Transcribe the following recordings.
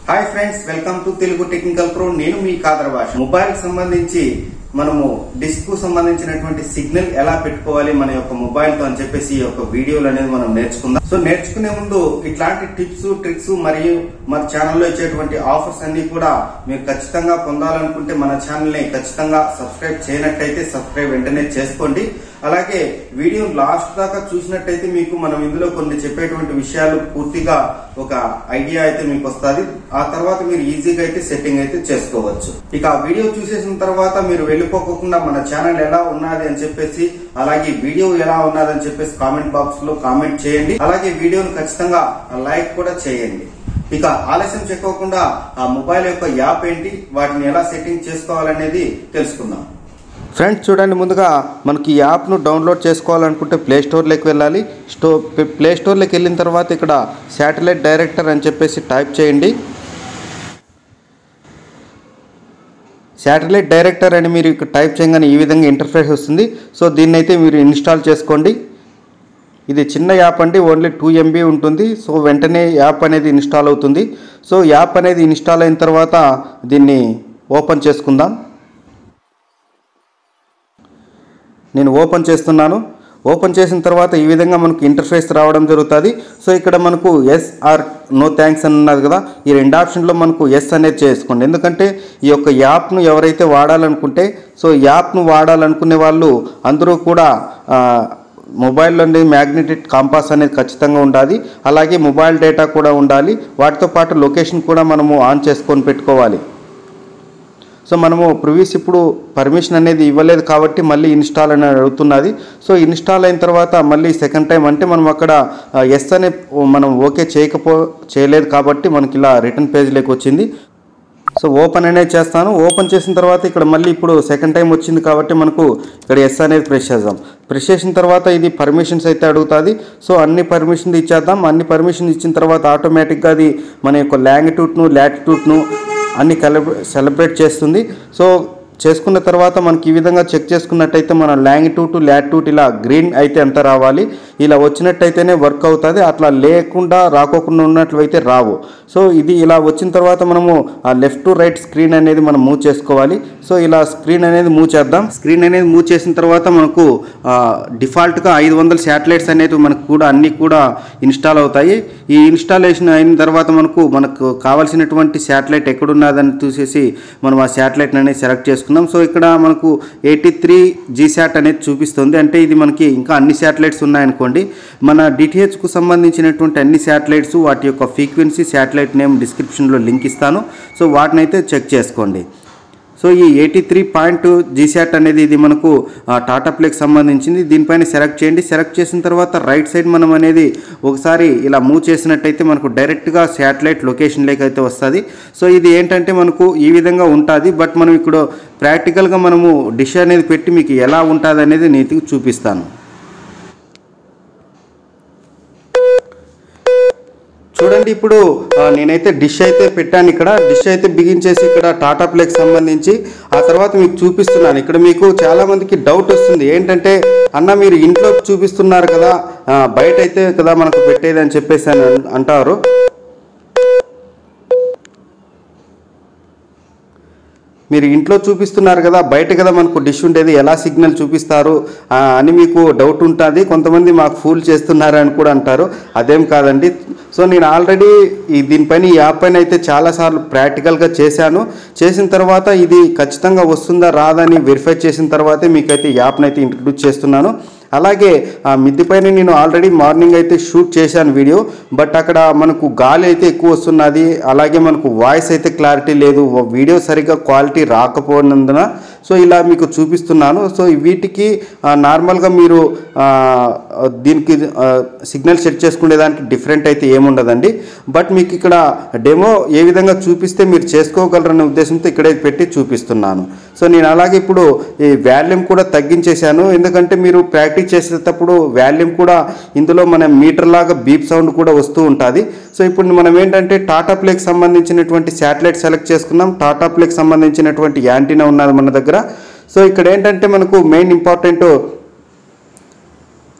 hi friends welcome to Telugu technical pro నేను మీ కాదర్ భాష మొబైల్ సంబంధించి మనము డిస్క్ కు సంబంధించినటువంటి సిగ్నల్ ఎలా పెట్టుకోవాలి మన యొక్క మొబైల్ తో అని చెప్పేసి ఈ యొక్క వీడియోలు అనేది మనం నేర్చుకుందాం సో నేర్చుకునే ముందు ఇట్లాంటి టిప్స్ ట్రిక్స్ మరియు మన ఛానల్లో ఇచ్చేటువంటి ఆఫర్స్ అన్ని కూడా మీరు ఖచ్చితంగా పొందాలనుకుంటే మన ఛానల్ ని ఖచ్చితంగా సబ్స్క్రైబ్ చేయనట్టయితే సబ్స్క్రైబ్ వెంటనే చేసుకోండి అలాగే వీడియో లాస్ట్ దాకా చూసినట్టయితే మీకు మనం ఇందులో కొన్ని చెప్పేటువంటి విషయాలు పూర్తిగా ఒక ఐడియా అయితే మీకు వస్తుంది ఆ తర్వాత మీరు ఈజీగా అయితే సెట్టింగ్ అయితే చేసుకోవచ్చు ఇక ఆ వీడియో చూసేసిన తర్వాత మీరు వెళ్ళిపోకుండా మన ఛానల్ ఎలా ఉన్నది అని చెప్పేసి అలాగే వీడియో ఎలా ఉన్నది అని చెప్పేసి కామెంట్ బాక్స్ లో కామెంట్ చేయండి అలాగే వీడియోను ఖచ్చితంగా లైక్ కూడా చేయండి ఇక ఆలస్యం చెక్కకుండా ఆ మొబైల్ యొక్క యాప్ ఏంటి వాటిని ఎలా సెట్టింగ్ చేసుకోవాలనేది తెలుసుకుందాం ఫ్రెండ్స్ చూడండి ముందుగా మనకి ఈ యాప్ను డౌన్లోడ్ చేసుకోవాలనుకుంటే ప్లే స్టోర్లోకి వెళ్ళాలి స్టో ప్లే స్టోర్లోకి వెళ్ళిన తర్వాత ఇక్కడ శాటిలైట్ డైరెక్టర్ అని చెప్పేసి టైప్ చేయండి శాటిలైట్ డైరెక్టర్ అని మీరు ఇక్కడ టైప్ చేయగానే ఈ విధంగా ఇంటర్ఫేస్ వస్తుంది సో దీన్ని అయితే మీరు ఇన్స్టాల్ చేసుకోండి ఇది చిన్న యాప్ అండి ఓన్లీ టూ ఎంబీ ఉంటుంది సో వెంటనే యాప్ అనేది ఇన్స్టాల్ అవుతుంది సో యాప్ అనేది ఇన్స్టాల్ అయిన తర్వాత దీన్ని ఓపెన్ చేసుకుందాం నేను ఓపెన్ చేస్తున్నాను ఓపెన్ చేసిన తర్వాత ఈ విధంగా మనకు ఇంటర్ఫేస్ రావడం జరుగుతుంది సో ఇక్కడ మనకు ఎస్ ఆర్ నో థ్యాంక్స్ అని ఉన్నది కదా ఈ రెండు ఆప్షన్లో మనకు ఎస్ అనేది చేసుకోండి ఎందుకంటే ఈ యొక్క యాప్ను ఎవరైతే వాడాలనుకుంటే సో యాప్ను వాడాలనుకునే వాళ్ళు అందరూ కూడా ఆ, మొబైల్లోని మ్యాగ్నెటిక్ కాంపాస్ అనేది ఖచ్చితంగా ఉండాలి అలాగే మొబైల్ డేటా కూడా ఉండాలి వాటితో పాటు లొకేషన్ కూడా మనము ఆన్ చేసుకొని పెట్టుకోవాలి సో మనము ప్రివియస్ ఇప్పుడు పర్మిషన్ అనేది ఇవ్వలేదు కాబట్టి మళ్ళీ ఇన్స్టాల్ అని అడుగుతున్నది సో ఇన్స్టాల్ అయిన తర్వాత మళ్ళీ సెకండ్ టైం అంటే మనం అక్కడ ఎస్ అనే మనం ఓకే చేయకపో చేయలేదు కాబట్టి మనకి ఇలా రిటర్న్ పేజ్లోకి వచ్చింది సో ఓపెన్ అనేది చేస్తాను ఓపెన్ చేసిన తర్వాత ఇక్కడ మళ్ళీ ఇప్పుడు సెకండ్ టైం వచ్చింది కాబట్టి మనకు ఇక్కడ ఎస్ అనేది ప్రెస్ చేద్దాం ప్రెస్ చేసిన తర్వాత ఇది పర్మిషన్స్ అయితే అడుగుతుంది సో అన్ని పర్మిషన్ ఇచ్చేద్దాం అన్ని పర్మిషన్ ఇచ్చిన తర్వాత ఆటోమేటిక్గా అది మన యొక్క లాంగిట్యూడ్ను లాటిట్యూడ్ను అన్ని కలబ సెలబ్రేట్ చేస్తుంది సో చేసుకున్న తర్వాత మనకి ఈ విధంగా చెక్ చేసుకున్నట్టయితే మన లాంగిట్యూడ్ లాటిట్యూడ్ ఇలా గ్రీన్ అయితే ఎంత రావాలి ఇలా వచ్చినట్టయితేనే వర్క్ అవుతుంది అట్లా లేకుండా రాకోకుండా ఉన్నట్లయితే రావు సో ఇది ఇలా వచ్చిన తర్వాత మనము ఆ లెఫ్ట్ టు రైట్ స్క్రీన్ అనేది మనం మూవ్ చేసుకోవాలి సో ఇలా స్క్రీన్ అనేది మూవ్ చేద్దాం స్క్రీన్ అనేది మూవ్ చేసిన తర్వాత మనకు డిఫాల్ట్గా ఐదు వందల శాటిలైట్స్ అనేది మనకు కూడా అన్నీ కూడా ఇన్స్టాల్ అవుతాయి ఈ ఇన్స్టాలేషన్ అయిన తర్వాత మనకు మనకు కావాల్సినటువంటి శాటిలైట్ ఎక్కడున్నదని చూసేసి మనం ఆ శాటిలైట్ అనేది సెలెక్ట్ చేసుకుందాం సో ఇక్కడ మనకు ఎయిటీ త్రీ జీ శాట్ అనేది చూపిస్తుంది అంటే ఇది మనకి ఇంకా అన్ని శాటిలైట్స్ ఉన్నాయనుకోండి మన డిటిహెచ్కు సంబంధించినటువంటి అన్ని శాటిలైట్స్ వాటి యొక్క ఫ్రీక్వెన్సీ శాటిలైట్ నేమ్ డిస్క్రిప్షన్లో లింక్ ఇస్తాను సో వాటిని అయితే చెక్ చేసుకోండి సో ఈ ఎయిటీ త్రీ పాయింట్ జీశాట్ అనేది ఇది మనకు ఆ, టాటా ప్లేకి సంబంధించింది దీనిపైన సెలెక్ట్ చేయండి సెలెక్ట్ చేసిన తర్వాత రైట్ సైడ్ మనం అనేది ఒకసారి ఇలా మూవ్ చేసినట్టయితే మనకు డైరెక్ట్గా శాటిలైట్ లొకేషన్లోకి అయితే వస్తుంది సో ఇది ఏంటంటే మనకు ఈ విధంగా ఉంటుంది బట్ మనం ఇప్పుడు ప్రాక్టికల్గా మనము డిష్ అనేది పెట్టి మీకు ఎలా ఉంటుంది అనేది నీతికి చూపిస్తాను చూడండి ఇప్పుడు ఆ, నేనైతే డిష్ అయితే పెట్టాను ఇక్కడ డిష్ అయితే బిగించేసి ఇక్కడ టాటా ప్లేకి సంబంధించి ఆ తర్వాత మీకు చూపిస్తున్నాను ఇక్కడ మీకు చాలా మందికి డౌట్ వస్తుంది ఏంటంటే అన్న మీరు ఇంట్లో చూపిస్తున్నారు కదా ఆ, బయట అయితే కదా మనకు పెట్టేది అని చెప్పేసి అని అన్- అంటారు మీరు ఇంట్లో చూపిస్తున్నారు కదా బయట కదా మనకు డిష్ ఉండేది ఎలా సిగ్నల్ చూపిస్తారు ఆ, అని మీకు డౌట్ ఉంటుంది కొంతమంది మాకు ఫూల్ చేస్తున్నారు అని కూడా అంటారు అదేం కాదండి సో నేను ఆల్రెడీ ఈ దీనిపైన ఈ యాప్ పైన అయితే చాలాసార్లు ప్రాక్టికల్గా చేశాను చేసిన తర్వాత ఇది ఖచ్చితంగా వస్తుందా రాదా అని వెరిఫై చేసిన తర్వాతే మీకైతే ఈ యాప్ని అయితే ఇంట్రడ్యూస్ చేస్తున్నాను అలాగే ఆ మిద్ది పైన నేను ఆల్రెడీ మార్నింగ్ అయితే షూట్ చేశాను వీడియో బట్ అక్కడ మనకు గాలి అయితే ఎక్కువ వస్తున్నది అలాగే మనకు వాయిస్ అయితే క్లారిటీ లేదు వీడియో సరిగ్గా క్వాలిటీ రాకపోయినందున సో ఇలా మీకు చూపిస్తున్నాను సో వీటికి ఆ, నార్మల్గా మీరు ఆ, దీనికి ఆ, సిగ్నల్ సెట్ చేసుకునే దానికి డిఫరెంట్ అయితే ఏముండదండి బట్ మీకు ఇక్కడ డెమో ఏ విధంగా చూపిస్తే మీరు చేసుకోగలరనే ఉద్దేశంతో ఇక్కడే పెట్టి చూపిస్తున్నాను సో నేను అలాగే ఇప్పుడు ఈ వాల్యూమ్ కూడా తగ్గించేశాను ఎందుకంటే మీరు ప్రాక్టీస్ చేసేటప్పుడు వాల్యూమ్ కూడా ఇందులో మన మీటర్ లాగా బీప్ సౌండ్ కూడా వస్తూ ఉంటుంది సో ఇప్పుడు మనం ఏంటంటే టాటా ప్లేకి సంబంధించినటువంటి శాటిలైట్ సెలెక్ట్ చేసుకున్నాం టాటా ప్లేకి సంబంధించినటువంటి యాంటీనా ఉన్నది మన దగ్గర సో ఇక్కడ ఏంటంటే మనకు మెయిన్ ఇంపార్టెంట్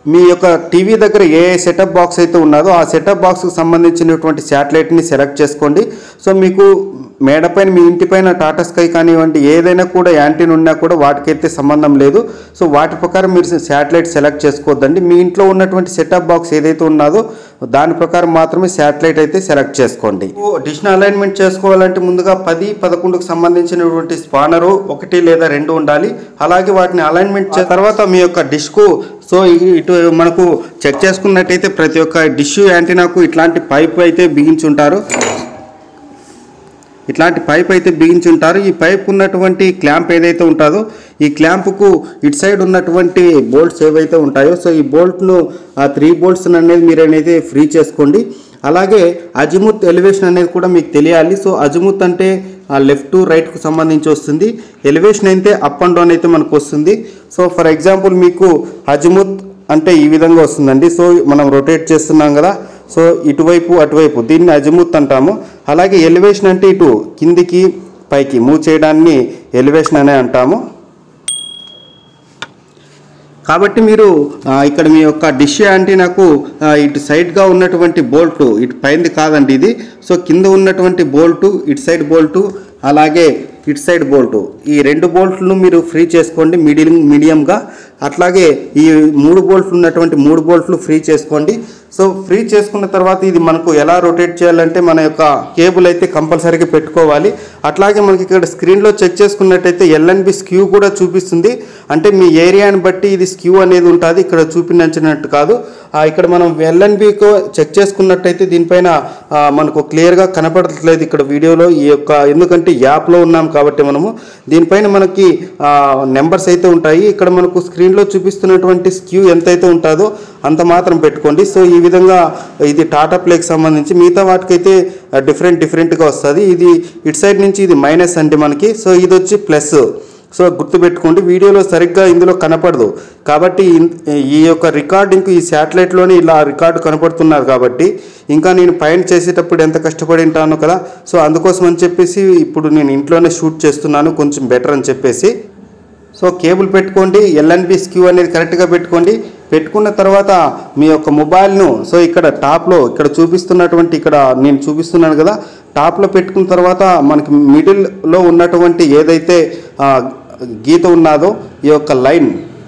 మీ యొక్క టీవీ దగ్గర ఏ సెటప్ బాక్స్ అయితే ఉన్నదో ఆ సెటప్ బాక్స్కి సంబంధించినటువంటి శాటిలైట్ని సెలెక్ట్ చేసుకోండి సో మీకు మేడపైన మీ ఇంటిపైన టాటా స్కై కానివ్వండి ఏదైనా కూడా యాంటీన్ ఉన్నా కూడా వాటికైతే సంబంధం లేదు సో వాటి ప్రకారం మీరు శాటిలైట్ సెలెక్ట్ చేసుకోవద్దండి మీ ఇంట్లో ఉన్నటువంటి సెటప్ బాక్స్ ఏదైతే ఉన్నదో దాని ప్రకారం మాత్రమే శాటిలైట్ అయితే సెలెక్ట్ చేసుకోండి డిష్ను అలైన్మెంట్ చేసుకోవాలంటే ముందుగా పది పదకొండుకు సంబంధించినటువంటి స్పానరు ఒకటి లేదా రెండు ఉండాలి అలాగే వాటిని అలైన్మెంట్ చే తర్వాత మీ యొక్క డిష్కు సో ఇ- ఇటు మనకు చెక్ చేసుకున్నట్టయితే ప్రతి ఒక్క డిష్ యాంటీనాకు ఇట్లాంటి పైప్ అయితే బిగించి ఉంటారు ఇట్లాంటి పైప్ అయితే బిగించి ఉంటారు ఈ పైప్ ఉన్నటువంటి క్లాంప్ ఏదైతే ఉంటుందో ఈ క్లాంప్కు ఇటు సైడ్ ఉన్నటువంటి బోల్ట్స్ ఏవైతే ఉంటాయో సో ఈ బోల్ట్ను ఆ త్రీ బోల్ట్స్ అనేది మీరు అనేది ఫ్రీ చేసుకోండి అలాగే అజిముత్ ఎలివేషన్ అనేది కూడా మీకు తెలియాలి సో అజిముత్ అంటే ఆ లెఫ్ట్ టు రైట్కు సంబంధించి వస్తుంది ఎలివేషన్ అయితే అప్ అండ్ డౌన్ అయితే మనకు వస్తుంది సో ఫర్ ఎగ్జాంపుల్ మీకు అజిముత్ అంటే ఈ విధంగా వస్తుందండి సో మనం రొటేట్ చేస్తున్నాం కదా సో ఇటువైపు అటువైపు దీన్ని అజిముత్ అంటాము అలాగే ఎలివేషన్ అంటే ఇటు కిందికి పైకి మూవ్ చేయడాన్ని ఎలివేషన్ అనే అంటాము కాబట్టి మీరు ఆ, ఇక్కడ మీ యొక్క డిష్ యాంటీనాకు ఆ, ఇటు సైడ్గా ఉన్నటువంటి బోల్టు ఇటు పైంది కాదండి ఇది సో కింద ఉన్నటువంటి బోల్టు ఇటు సైడ్ బోల్టు అలాగే ఇటు సైడ్ బోల్టు ఈ రెండు బోల్ట్లను మీరు ఫ్రీ చేసుకోండి మీడియం మీడియంగా అట్లాగే ఈ మూడు బోల్ట్లు ఉన్నటువంటి మూడు బోల్ట్లు ఫ్రీ చేసుకోండి సో ఫ్రీ చేసుకున్న తర్వాత ఇది మనకు ఎలా రొటేట్ చేయాలంటే మన యొక్క కేబుల్ అయితే కంపల్సరీగా పెట్టుకోవాలి అట్లాగే మనకి ఇక్కడ స్క్రీన్లో చెక్ చేసుకున్నట్టయితే ఎల్ఎన్బి స్క్యూ కూడా చూపిస్తుంది అంటే మీ ఏరియాని బట్టి ఇది స్క్యూ అనేది ఉంటుంది ఇక్కడ చూపించినట్టు కాదు ఆ, ఇక్కడ మనం ఎల్ఎన్బికో చెక్ చేసుకున్నట్టయితే దీనిపైన ఆ, మనకు క్లియర్గా కనపడట్లేదు ఇక్కడ వీడియోలో ఈ యొక్క ఎందుకంటే యాప్లో ఉన్నాం కాబట్టి మనము దీనిపైన మనకి నెంబర్స్ అయితే ఉంటాయి ఇక్కడ మనకు స్క్రీన్లో చూపిస్తున్నటువంటి స్క్యూ ఎంతైతే ఉంటుందో అంత మాత్రం పెట్టుకోండి సో ఈ విధంగా ఇది టాటా ప్లేకి సంబంధించి మిగతా వాటికైతే డిఫరెంట్ డిఫరెంట్గా వస్తుంది ఇది ఇటు సైడ్ నుంచి ఇది మైనస్ అంటే మనకి సో ఇది వచ్చి ప్లస్ సో గుర్తుపెట్టుకోండి వీడియోలో సరిగ్గా ఇందులో కనపడదు కాబట్టి ఇన్- ఈ యొక్క రికార్డింగ్కి ఈ శాటిలైట్లోనే ఇలా రికార్డు కనపడుతున్నారు కాబట్టి ఇంకా నేను పైన చేసేటప్పుడు ఎంత కష్టపడి ఉంటాను కదా సో అందుకోసం అని చెప్పేసి ఇప్పుడు నేను ఇంట్లోనే షూట్ చేస్తున్నాను కొంచెం బెటర్ అని చెప్పేసి సో కేబుల్ పెట్టుకోండి ఎల్ఎన్బి స్క్యూ అనేది కరెక్ట్గా పెట్టుకోండి పెట్టుకున్న తర్వాత మీ యొక్క మొబైల్ను సో ఇక్కడ టాప్లో ఇక్కడ చూపిస్తున్నటువంటి ఇక్కడ నేను చూపిస్తున్నాను కదా టాప్లో పెట్టుకున్న తర్వాత మనకి మిడిల్లో ఉన్నటువంటి ఏదైతే ఆ, గీత ఉన్నదో ఈ యొక్క లైన్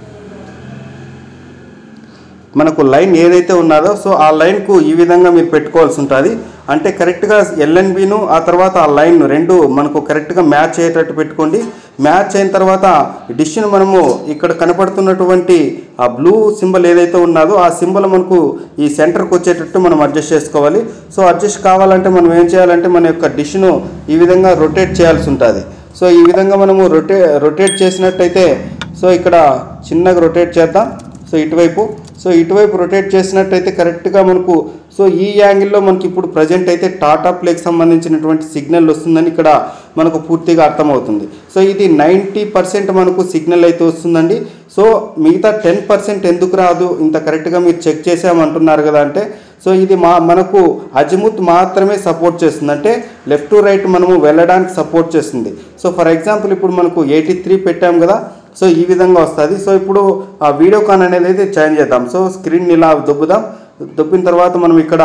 మనకు లైన్ ఏదైతే ఉన్నదో సో ఆ లైన్కు ఈ విధంగా మీరు పెట్టుకోవాల్సి ఉంటుంది అంటే కరెక్ట్గా ఎల్ఎన్బిను ఆ తర్వాత ఆ లైన్ రెండు మనకు కరెక్ట్గా మ్యాచ్ అయ్యేటట్టు పెట్టుకోండి మ్యాచ్ అయిన తర్వాత డిష్ను మనము ఇక్కడ కనపడుతున్నటువంటి ఆ బ్లూ సింబల్ ఏదైతే ఉన్నదో ఆ సింబల్ మనకు ఈ సెంటర్కి వచ్చేటట్టు మనం అడ్జస్ట్ చేసుకోవాలి సో అడ్జస్ట్ కావాలంటే మనం ఏం చేయాలంటే మన యొక్క డిష్ను ఈ విధంగా రొటేట్ చేయాల్సి ఉంటుంది సో ఈ విధంగా మనము రొటే రొటేట్ చేసినట్టయితే సో ఇక్కడ చిన్నగా రొటేట్ చేద్దాం సో ఇటువైపు సో ఇటువైపు రొటేట్ చేసినట్టయితే కరెక్ట్గా మనకు సో ఈ యాంగిల్లో మనకి ఇప్పుడు ప్రజెంట్ అయితే టాటా ప్లేకి సంబంధించినటువంటి సిగ్నల్ వస్తుందని ఇక్కడ మనకు పూర్తిగా అర్థమవుతుంది సో ఇది నైంటీ పర్సెంట్ మనకు సిగ్నల్ అయితే వస్తుందండి సో మిగతా టెన్ పర్సెంట్ ఎందుకు రాదు ఇంత కరెక్ట్గా మీరు చెక్ చేసామంటున్నారు కదా అంటే సో ఇది మా మనకు అజిముత్ మాత్రమే సపోర్ట్ చేస్తుంది అంటే లెఫ్ట్ టు రైట్ మనము వెళ్ళడానికి సపోర్ట్ చేస్తుంది సో ఫర్ ఎగ్జాంపుల్ ఇప్పుడు మనకు ఎయిటీ త్రీ పెట్టాం కదా సో ఈ విధంగా వస్తుంది సో ఇప్పుడు ఆ వీడియో కాన్ అనేది అయితే చేంజ్ చేద్దాం సో స్క్రీన్ ఇలా దొబ్బుదాం దొబ్బిన తర్వాత మనం ఇక్కడ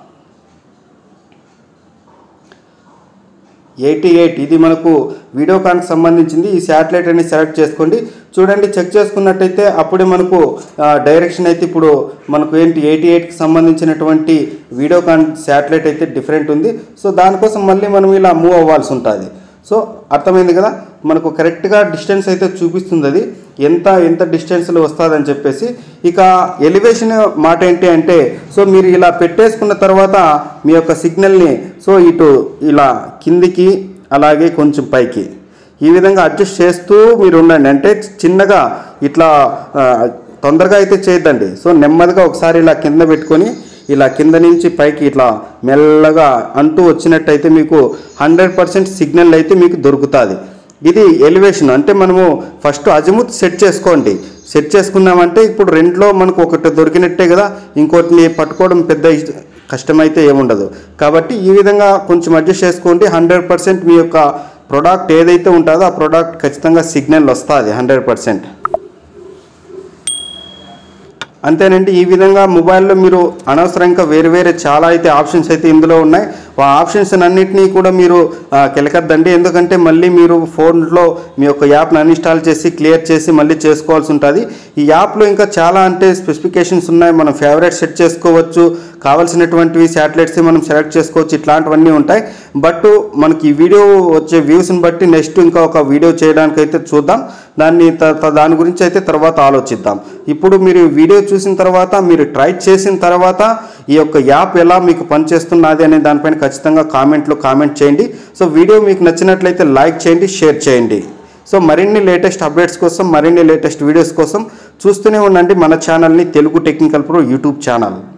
ఎయిటీ ఎయిట్ ఇది మనకు వీడియోకాన్కి సంబంధించింది ఈ శాటిలైట్ అనేది సెలెక్ట్ చేసుకోండి చూడండి చెక్ చేసుకున్నట్టయితే అప్పుడే మనకు ఆ, డైరెక్షన్ అయితే ఇప్పుడు మనకు ఏంటి ఎయిటీ ఎయిట్కి సంబంధించినటువంటి వీడియోకాన్ శాటిలైట్ అయితే డిఫరెంట్ ఉంది సో దానికోసం మళ్ళీ మనం ఇలా మూవ్ అవ్వాల్సి ఉంటుంది సో అర్థమైంది కదా మనకు కరెక్ట్గా డిస్టెన్స్ అయితే చూపిస్తుంది అది ఎంత ఎంత డిస్టెన్స్లో వస్తుందని చెప్పేసి ఇక ఎలివేషన్ మాట ఏంటి అంటే సో మీరు ఇలా పెట్టేసుకున్న తర్వాత మీ యొక్క సిగ్నల్ని సో ఇటు ఇలా కిందికి అలాగే కొంచెం పైకి ఈ విధంగా అడ్జస్ట్ చేస్తూ మీరు ఉండండి అంటే చిన్నగా ఇట్లా ఆ, తొందరగా అయితే చేయొద్దండి సో నెమ్మదిగా ఒకసారి ఇలా కింద పెట్టుకొని ఇలా కింద నుంచి పైకి ఇట్లా మెల్లగా అంటూ వచ్చినట్టయితే మీకు హండ్రెడ్ పర్సెంట్ సిగ్నల్ అయితే మీకు దొరుకుతుంది ఇది ఎలివేషన్ అంటే మనము ఫస్ట్ అజముత్ సెట్ చేసుకోండి సెట్ చేసుకున్నామంటే ఇప్పుడు రెంట్లో మనకు ఒకటి దొరికినట్టే కదా ఇంకోటిని పట్టుకోవడం పెద్ద ఇష్ట- కష్టమైతే ఏముండదు కాబట్టి ఈ విధంగా కొంచెం అడ్జస్ట్ చేసుకోండి హండ్రెడ్ పర్సెంట్ మీ యొక్క ప్రోడక్ట్ ఏదైతే ఉంటుందో ఆ ప్రోడక్ట్ ఖచ్చితంగా సిగ్నల్ వస్తుంది హండ్రెడ్ పర్సెంట్ అంతేనండి ఈ విధంగా మొబైల్లో మీరు అనవసరంగా వేరే వేరే చాలా అయితే ఆప్షన్స్ అయితే ఇందులో ఉన్నాయి ఆ ఆప్షన్స్ అన్నింటినీ కూడా మీరు ఆ, కెలకద్దండి ఎందుకంటే మళ్ళీ మీరు ఫోన్లో మీ యొక్క యాప్ని అన్ఇన్స్టాల్ చేసి క్లియర్ చేసి మళ్ళీ చేసుకోవాల్సి ఉంటుంది ఈ యాప్లో ఇంకా చాలా అంటే స్పెసిఫికేషన్స్ ఉన్నాయి మనం ఫేవరెట్ సెట్ చేసుకోవచ్చు కావాల్సినటువంటివి శాటిలైట్స్ మనం సెలెక్ట్ చేసుకోవచ్చు ఇట్లాంటివన్నీ ఉంటాయి బట్ మనకి ఈ వీడియో వచ్చే వ్యూస్ని బట్టి నెక్స్ట్ ఇంకా ఒక వీడియో చేయడానికి అయితే చూద్దాం దాన్ని త- త- దాని గురించి అయితే తర్వాత ఆలోచిద్దాం ఇప్పుడు మీరు ఈ వీడియో చూసిన తర్వాత మీరు ట్రై చేసిన తర్వాత ఈ యొక్క యాప్ ఎలా మీకు పనిచేస్తున్నది అనే దానిపైన ఖచ్చితంగా కామెంట్లో కామెంట్ చేయండి సో వీడియో మీకు నచ్చినట్లయితే లైక్ చేయండి షేర్ చేయండి సో మరిన్ని లేటెస్ట్ అప్డేట్స్ కోసం మరిన్ని లేటెస్ట్ వీడియోస్ కోసం చూస్తూనే ఉండండి మన ఛానల్ని Telugu technical pro YouTube channel